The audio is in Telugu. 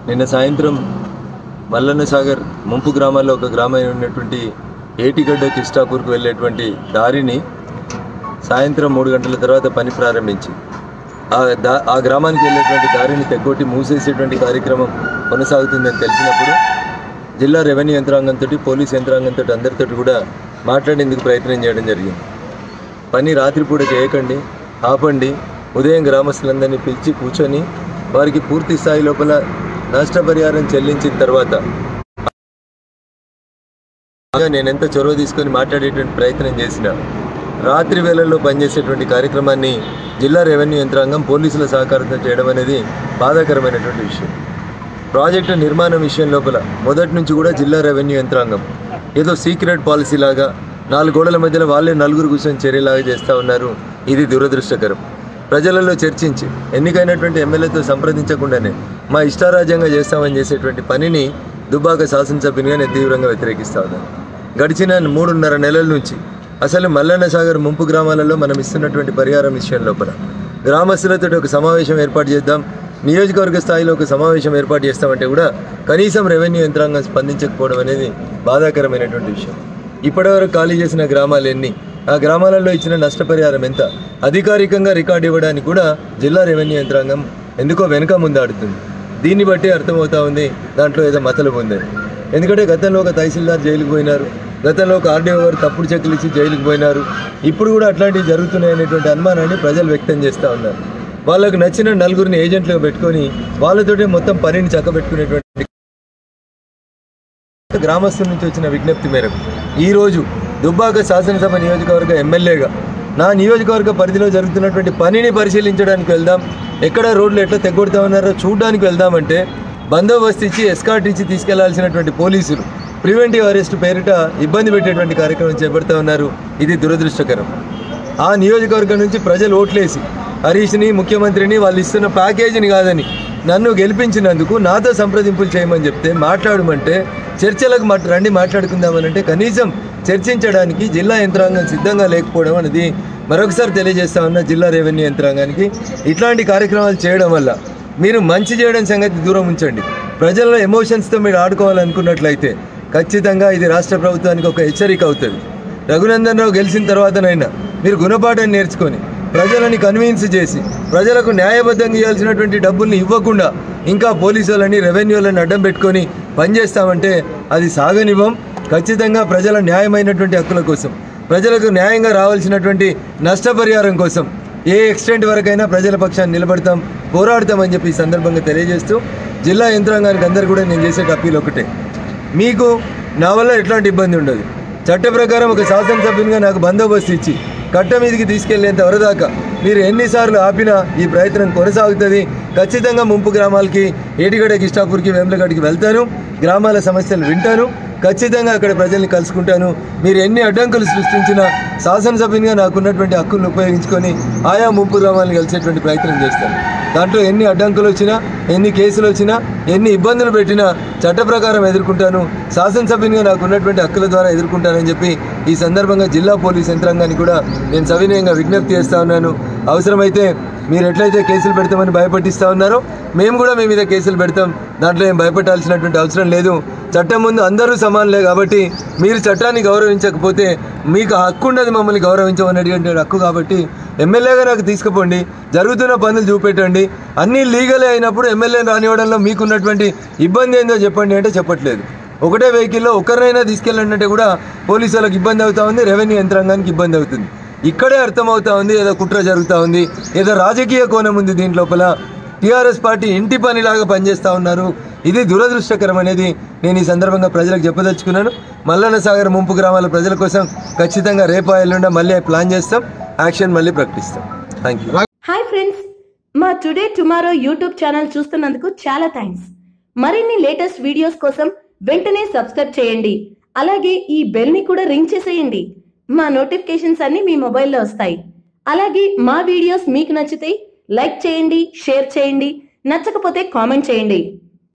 నిన్న సాయంత్రం మల్లన్న సాగర్ ముంపు గ్రామాల్లో ఒక గ్రామం ఉన్నటువంటి ఏటిగడ్డ కిస్టాపూర్కు వెళ్ళేటువంటి దారిని సాయంత్రం మూడు గంటల తర్వాత పని ప్రారంభించి ఆ దా ఆ గ్రామానికి వెళ్ళేటువంటి దారిని తెగ్గొట్టి మూసేసేటువంటి కార్యక్రమం కొనసాగుతుందని తెలిసినప్పుడు జిల్లా రెవెన్యూ యంత్రాంగంతో పోలీస్ యంత్రాంగంతో అందరితో కూడా మాట్లాడేందుకు ప్రయత్నం చేయడం జరిగింది పని రాత్రిపూట చేయకండి ఆపండి ఉదయం గ్రామస్తులందరినీ పిలిచి కూర్చొని వారికి పూర్తి స్థాయి లోపల నష్టపరిహారం చెల్లించిన తర్వాత నేను ఎంత చొరవ తీసుకొని మాట్లాడేటువంటి ప్రయత్నం చేసిన రాత్రి వేళల్లో పనిచేసేటువంటి కార్యక్రమాన్ని జిల్లా రెవెన్యూ యంత్రాంగం పోలీసుల సహకారంతో చేయడం అనేది బాధాకరమైనటువంటి విషయం ప్రాజెక్టు నిర్మాణం విషయం లోపల మొదటి నుంచి కూడా జిల్లా రెవెన్యూ యంత్రాంగం ఏదో సీక్రెట్ పాలసీ లాగా నాలుగు గోడల మధ్యలో వాళ్ళే నలుగురు కూర్చొని చర్యలాగా చేస్తూ ఉన్నారు ఇది దురదృష్టకరం ప్రజలలో చర్చించి ఎన్నికైనటువంటి ఎమ్మెల్యేతో సంప్రదించకుండానే మా ఇష్టారాజ్యంగా చేస్తామని చేసేటువంటి పనిని దుబ్బాక శాసనసభ్యునిగా నేను తీవ్రంగా వ్యతిరేకిస్తా ఉన్నాను గడిచిన మూడున్నర నెలల నుంచి అసలు మల్లన్న సాగర్ ముంపు గ్రామాలలో మనం ఇస్తున్నటువంటి పరిహారం విషయం లోపల గ్రామస్తులతో ఒక సమావేశం ఏర్పాటు చేద్దాం నియోజకవర్గ స్థాయిలో ఒక సమావేశం ఏర్పాటు చేస్తామంటే కూడా కనీసం రెవెన్యూ యంత్రాంగం స్పందించకపోవడం అనేది బాధాకరమైనటువంటి విషయం ఇప్పటివరకు ఖాళీ చేసిన గ్రామాలు ఎన్ని ఆ గ్రామాలలో ఇచ్చిన నష్టపరిహారం ఎంత అధికారికంగా రికార్డు ఇవ్వడానికి కూడా జిల్లా రెవెన్యూ యంత్రాంగం ఎందుకో వెనుక ముందాడుతుంది దీన్ని బట్టి అర్థమవుతా ఉంది దాంట్లో ఏదో మతలు ఉందని ఎందుకంటే గతంలో ఒక తహసీల్దార్ జైలుకు పోయినారు గతంలో ఒక ఆర్డీఓ గారు తప్పుడు చెక్కులు ఇచ్చి జైలుకు పోయినారు ఇప్పుడు కూడా అట్లాంటివి జరుగుతున్నాయనేటువంటి అనుమానాన్ని ప్రజలు వ్యక్తం చేస్తూ ఉన్నారు వాళ్ళకు నచ్చిన నలుగురిని ఏజెంట్లుగా పెట్టుకొని వాళ్ళతోటే మొత్తం పనిని చక్కబెట్టుకునేటువంటి గ్రామస్తుల నుంచి వచ్చిన విజ్ఞప్తి మేరకు ఈరోజు దుబ్బాక శాసనసభ నియోజకవర్గ ఎమ్మెల్యేగా నా నియోజకవర్గ పరిధిలో జరుగుతున్నటువంటి పనిని పరిశీలించడానికి వెళ్దాం ఎక్కడ రోడ్లు ఎట్లా తెగొడతా ఉన్నారో చూడడానికి వెళ్దామంటే బందోబస్తు ఇచ్చి ఎస్కాట్ ఇచ్చి తీసుకెళ్లాల్సినటువంటి పోలీసులు ప్రివెంటివ్ అరెస్ట్ పేరిట ఇబ్బంది పెట్టేటువంటి కార్యక్రమం చేపడుతూ ఉన్నారు ఇది దురదృష్టకరం ఆ నియోజకవర్గం నుంచి ప్రజలు ఓట్లేసి హరీష్ని ముఖ్యమంత్రిని వాళ్ళు ఇస్తున్న ప్యాకేజీని కాదని నన్ను గెలిపించినందుకు నాతో సంప్రదింపులు చేయమని చెప్తే మాట్లాడమంటే చర్చలకు మాట రండి మాట్లాడుకుందామనంటే కనీసం చర్చించడానికి జిల్లా యంత్రాంగం సిద్ధంగా లేకపోవడం అనేది మరొకసారి తెలియజేస్తా ఉన్న జిల్లా రెవెన్యూ యంత్రాంగానికి ఇట్లాంటి కార్యక్రమాలు చేయడం వల్ల మీరు మంచి చేయడం సంగతి దూరం ఉంచండి ప్రజల ఎమోషన్స్తో మీరు ఆడుకోవాలనుకున్నట్లయితే ఖచ్చితంగా ఇది రాష్ట్ర ప్రభుత్వానికి ఒక హెచ్చరిక అవుతుంది రఘునందన్ రావు గెలిచిన తర్వాతనైనా మీరు గుణపాఠం నేర్చుకొని ప్రజలని కన్విన్స్ చేసి ప్రజలకు న్యాయబద్ధంగా ఇవ్వాల్సినటువంటి డబ్బుల్ని ఇవ్వకుండా ఇంకా పోలీసు వాళ్ళని రెవెన్యూ వాళ్ళని అడ్డం పెట్టుకొని పనిచేస్తామంటే అది సాగనివ్వం ఖచ్చితంగా ప్రజల న్యాయమైనటువంటి హక్కుల కోసం ప్రజలకు న్యాయంగా రావాల్సినటువంటి నష్టపరిహారం కోసం ఏ ఎక్స్టెంట్ వరకైనా ప్రజల పక్షాన్ని నిలబడతాం పోరాడతామని చెప్పి ఈ సందర్భంగా తెలియజేస్తూ జిల్లా యంత్రాంగానికి అందరు కూడా నేను చేసే అప్పీల్ ఒకటే మీకు నా వల్ల ఎట్లాంటి ఇబ్బంది ఉండదు చట్ట ప్రకారం ఒక శాసనసభ్యునిగా నాకు బందోబస్తు ఇచ్చి కట్ట మీదకి తీసుకెళ్లేంత వరదాకా మీరు ఎన్నిసార్లు ఆపినా ఈ ప్రయత్నం కొనసాగుతుంది ఖచ్చితంగా ముంపు గ్రామాలకి ఏటిగడ కిష్టాపూర్కి వేములగడ్డకి వెళ్తాను గ్రామాల సమస్యలు వింటాను ఖచ్చితంగా అక్కడ ప్రజల్ని కలుసుకుంటాను మీరు ఎన్ని అడ్డంకులు సృష్టించినా శాసనసభ్యునిగా నాకున్నటువంటి హక్కులను ఉపయోగించుకొని ఆయా ముంపు గ్రామాలను కలిసేటువంటి ప్రయత్నం చేస్తాను దాంట్లో ఎన్ని అడ్డంకులు వచ్చినా ఎన్ని కేసులు వచ్చినా ఎన్ని ఇబ్బందులు పెట్టినా చట్ట ప్రకారం ఎదుర్కొంటాను శాసనసభ్యునిగా నాకు ఉన్నటువంటి హక్కుల ద్వారా ఎదుర్కొంటానని చెప్పి ఈ సందర్భంగా జిల్లా పోలీస్ యంత్రాంగాన్ని కూడా నేను సవినయంగా విజ్ఞప్తి చేస్తా ఉన్నాను అవసరమైతే మీరు ఎట్లయితే కేసులు పెడతామని భయపట్టిస్తా ఉన్నారో మేము కూడా మీ మీద కేసులు పెడతాం దాంట్లో ఏం భయపెట్టాల్సినటువంటి అవసరం లేదు చట్టం ముందు అందరూ సమానులే కాబట్టి మీరు చట్టాన్ని గౌరవించకపోతే మీకు హక్కు ఉన్నది మమ్మల్ని గౌరవించమనేటువంటి హక్కు కాబట్టి ఎమ్మెల్యేగా నాకు తీసుకుపోండి జరుగుతున్న పనులు చూపెట్టండి అన్నీ లీగలే అయినప్పుడు ఎమ్మెల్యేని రానివ్వడంలో మీకున్నటువంటి ఇబ్బంది ఏందో చెప్పండి అంటే చెప్పట్లేదు ఒకటే వెహికల్లో ఒకరినైనా తీసుకెళ్ళండి అంటే కూడా పోలీసు వాళ్ళకి ఇబ్బంది అవుతా ఉంది రెవెన్యూ యంత్రాంగానికి ఇబ్బంది అవుతుంది ఇక్కడే అర్థమవుతా ఉంది ఏదో కుట్ర జరుగుతూ ఉంది ఏదో రాజకీయ కోణం ఉంది దీని లోపల టీఆర్ఎస్ పార్టీ ఇంటి పనిలాగా పనిచేస్తూ ఉన్నారు ఇది దురదృష్టకరం అనేది నేను ఈ సందర్భంగా ప్రజలకు చెప్పదలుచుకున్నాను మల్లన్న సాగర్ ముంపు గ్రామాల ప్రజల కోసం ఖచ్చితంగా రేపు ఎల్లుండ మళ్ళీ ప్లాన్ చేస్తాం యాక్షన్ మళ్ళీ ప్రకటిస్తాం థ్యాంక్ యూ హాయ్ ఫ్రెండ్స్ మా టుడే టుమారో యూట్యూబ్ ఛానల్ చూస్తున్నందుకు చాలా థ్యాంక్స్ మరిన్ని లేటెస్ట్ వీడియోస్ కోసం వెంటనే సబ్స్క్రైబ్ చేయండి అలాగే ఈ బెల్ ని కూడా రింగ్ చేసేయండి మా నోటిఫికేషన్స్ అన్ని మీ మొబైల్లో వస్తాయి అలాగే మా వీడియోస్ మీకు నచ్చితే లైక్ చేయండి షేర్ చేయండి నచ్చకపోతే కామెంట్ చేయండి